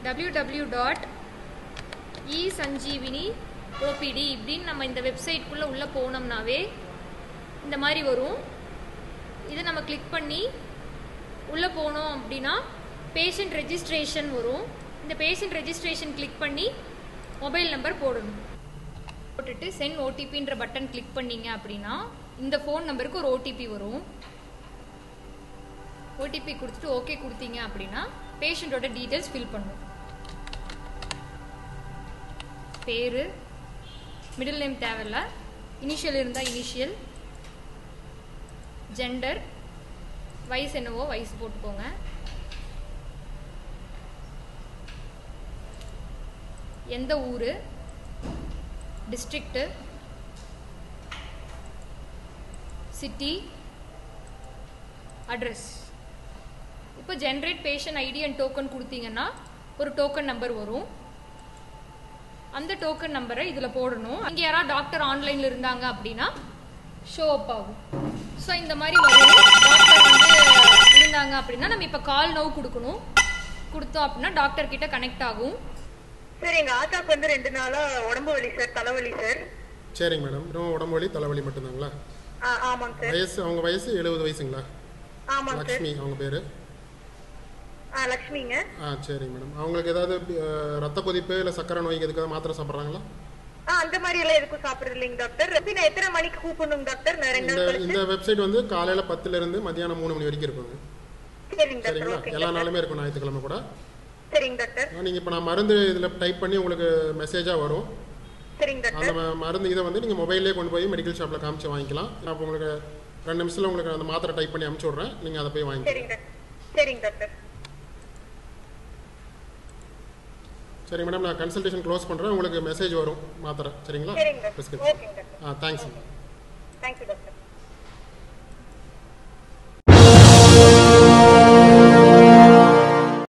W W dot e Sanjeevani OPD இப்படின்னு நம்ம இந்த வெப்சைட்குள்ளே உள்ளே போனோம்னாவே இந்த மாதிரி வரும் இதை நம்ம கிளிக் பண்ணி உள்ளே போனோம் அப்படின்னா பேஷண்ட் ரெஜிஸ்ட்ரேஷன் வரும் இந்த பேஷண்ட் ரெஜிஸ்ட்ரேஷன் கிளிக் பண்ணி மொபைல் நம்பர் போடணும் போட்டுட்டு சென்ட் ஓடிபின்ற பட்டன் கிளிக் பண்ணீங்க அப்படின்னா இந்த ஃபோன் நம்பருக்கு ஒரு ஓடிபி வரும் ஓடிபி கொடுத்துட்டு ஓகே கொடுத்தீங்க அப்படின்னா பேஷண்ட்டோட டீட்டெயில்ஸ் ஃபில் பண்ணும் பேர் மிடில் நேம் தேவையில்ல இனிஷியல் இருந்தால் இனிஷியல் ஜெண்டர் வயசு என்னவோ வயசு போட்டுக்கோங்க எந்த ஊர் டிஸ்ட்ரிக்ட்டு சிட்டி அட்ரஸ் இப்போ generate patient ID and token கொடுத்தீங்கன்னா ஒரு டோக்கன் நம்பர் வரும் அந்த டோக்கன் நம்பரை இதில் போடணும் இங்கே யாராவது டாக்டர் ஆன்லைனில் இருந்தாங்க அப்படின்னா ஷோ அப் ஆகும் ஸோ இந்த மாதிரி வரும் டாக்டர் வந்து இருந்தாங்க அப்படின்னா நம்ம இப்போ கால் நோவு கொடுக்கணும் கொடுத்தோம் அப்படின்னா டாக்டர் கிட்ட கனெக்ட் ஆகும் சார் எங்க ஆத்தாக்கு வந்து ரெண்டு நாளா உடம்பு வலி சார் தலைவலி சார் சரிங்க மேடம் வெறும் உடம்பு வலி தலைவலி மட்டும்தாங்களா ஆ, ஆமாங்க சார் வயசு அவங்க வயசு எழுபது வயசுங்களா ஆமாங்க சார் லக்ஷ்மி அவங்க பேர் ஆ லக்ஷ்மிங்க ஆ சரிங்க மேடம் அவங்களுக்கு ஏதாவது அஹ், ரத்த கொதிப்பு இல்லை சக்கரை நோய்க்கு எதுக்காவது மாத்திரை சாப்பிட்றாங்களா ஆ அந்த மாதிரி எல்லாம் எதுக்கும் சாப்பிடுறது இல்லைங்க டாக்டர் எப்படி நான் எத்தனை மணிக்கு கூப்பிடணும் டாக்டர் நான் ரெண்டு இந்த நாள் கழிச்சு இந்த வெப்சைட் வந்து காலையில் பத்துலேருந்து மத்தியானம் மூணு மணி வரைக்கும் இருக்குங்க சரிங்க டாக்டர் சரிங்களா ஓகே எல்லா நாளுமே இருக்கும் ஞாயிற்றுக்கிழமை கூட சரிங்க டாக்டர் நீங்கள் இப்போ நான் மருந்து இதில் டைப் பண்ணி உங்களுக்கு மெசேஜாக வரும் சரிங்க டாக்டர் அந்த ம- மருந்து இதை வந்து நீங்கள் மொபைல்லே கொண்டு போய் மெடிக்கல் ஷாப்பில் காமிச்சு வாங்கிக்கலாம் நான் இப்போ உங்களுக்கு ரெண்டு நிமிஷத்தில் உங்களுக்கு அந்த மாத்திரை டைப் பண்ணி அனுப்பிச்சி விட்றேன் நீங்கள் அதை போய் வாங்கிக்கலாம் சரிங்க டாக்டர் சரிங்க டாக்டர் சரி மேடம் நான் கன்சல்டேஷன் க்ளோஸ் பண்ணுறேன் உங்களுக்கு மெசேஜ் வரும் மாத்திரை சரிங்களா சரிங்க டாக்டர் ப்ரிஸ்கிரிப்ஷன் ஓகேங்க டாக்டர் ஆ தேங்க்ஸ் தேங்க்யூ டாக்டர்